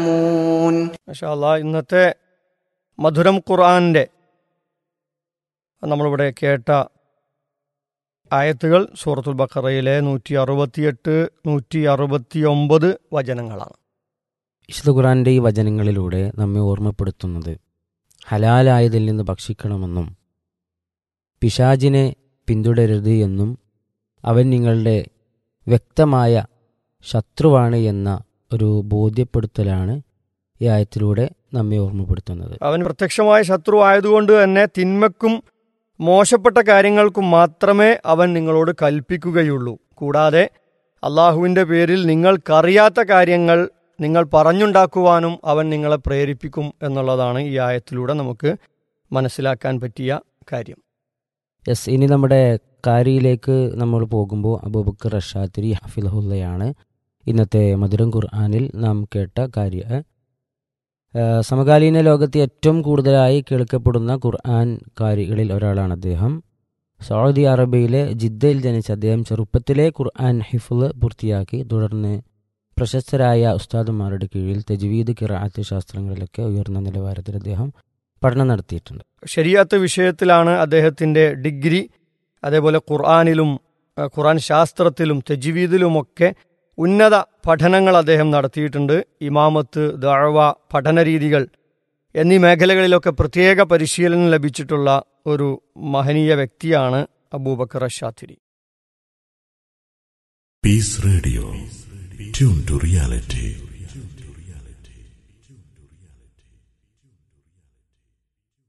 يعلمون മാഷാ അല്ലാ ഇന്നത്തെ മധുരം ഖുർആന്റെ നമ്മളിവിടെ കേട്ട ആയത്തുകൾ സൂറത്തുൽ ബക്കറയിലെ നൂറ്റി അറുപത്തിയെട്ട് നൂറ്റി അറുപത്തി ഒമ്പത് വചനങ്ങളാണ് വിശുദ്ധ ഖുറാന്റെ ഈ വചനങ്ങളിലൂടെ നമ്മെ ഓർമ്മപ്പെടുത്തുന്നത് ഹലാലായതിൽ നിന്ന് ഭക്ഷിക്കണമെന്നും പിശാജിനെ പിന്തുടരരുത് എന്നും അവൻ നിങ്ങളുടെ വ്യക്തമായ ശത്രുവാണ് എന്ന ഒരു ബോധ്യപ്പെടുത്തലാണ് ഈ ആയത്തിലൂടെ നമ്മെ ഓർമ്മപ്പെടുത്തുന്നത് അവൻ പ്രത്യക്ഷമായ ശത്രു ആയതുകൊണ്ട് തന്നെ തിന്മക്കും മോശപ്പെട്ട കാര്യങ്ങൾക്കും മാത്രമേ അവൻ നിങ്ങളോട് കൽപ്പിക്കുകയുള്ളൂ കൂടാതെ അള്ളാഹുവിൻ്റെ പേരിൽ നിങ്ങൾക്കറിയാത്ത കാര്യങ്ങൾ നിങ്ങൾ പറഞ്ഞുണ്ടാക്കുവാനും അവൻ നിങ്ങളെ പ്രേരിപ്പിക്കും എന്നുള്ളതാണ് ഈ ആയത്തിലൂടെ നമുക്ക് മനസ്സിലാക്കാൻ പറ്റിയ കാര്യം യെസ് ഇനി നമ്മുടെ കാരിയിലേക്ക് നമ്മൾ പോകുമ്പോൾ അബൂബക്കർ റഷാത്തിരി ഹഫിലഹുല്ലയാണ് ഇന്നത്തെ മധുരം ഖുർആാനിൽ നാം കേട്ട കാര്യ ഏഹ് സമകാലീന ലോകത്ത് ഏറ്റവും കൂടുതലായി കേൾക്കപ്പെടുന്ന ഖുർആൻ കാരികളിൽ ഒരാളാണ് അദ്ദേഹം സൗദി അറേബ്യയിലെ ജിദ്ദയിൽ ജനിച്ച അദ്ദേഹം ചെറുപ്പത്തിലെ ഖുർആൻ ഹിഫുള് പൂർത്തിയാക്കി തുടർന്ന് പ്രശസ്തരായ ഉസ്താദുമാരുടെ കീഴിൽ തജ്വീദ് കിറാത്ത് ശാസ്ത്രങ്ങളിലൊക്കെ ഉയർന്ന നിലവാരത്തിൽ അദ്ദേഹം പഠനം നടത്തിയിട്ടുണ്ട് ശരിയാത്ത വിഷയത്തിലാണ് അദ്ദേഹത്തിൻ്റെ ഡിഗ്രി അതേപോലെ ഖുർആാനിലും അഹ് ഖുർആൻ ശാസ്ത്രത്തിലും തെജ്വീദിലുമൊക്കെ ഉന്നത പഠനങ്ങൾ അദ്ദേഹം നടത്തിയിട്ടുണ്ട് ഇമാമത്ത് ദഅവ പഠനരീതികൾ എന്നീ മേഖലകളിലൊക്കെ പ്രത്യേക പരിശീലനം ലഭിച്ചിട്ടുള്ള ഒരു മഹനീയ വ്യക്തിയാണ് Abubakar അഷാത്തിരി Peace Radio. Tune to reality.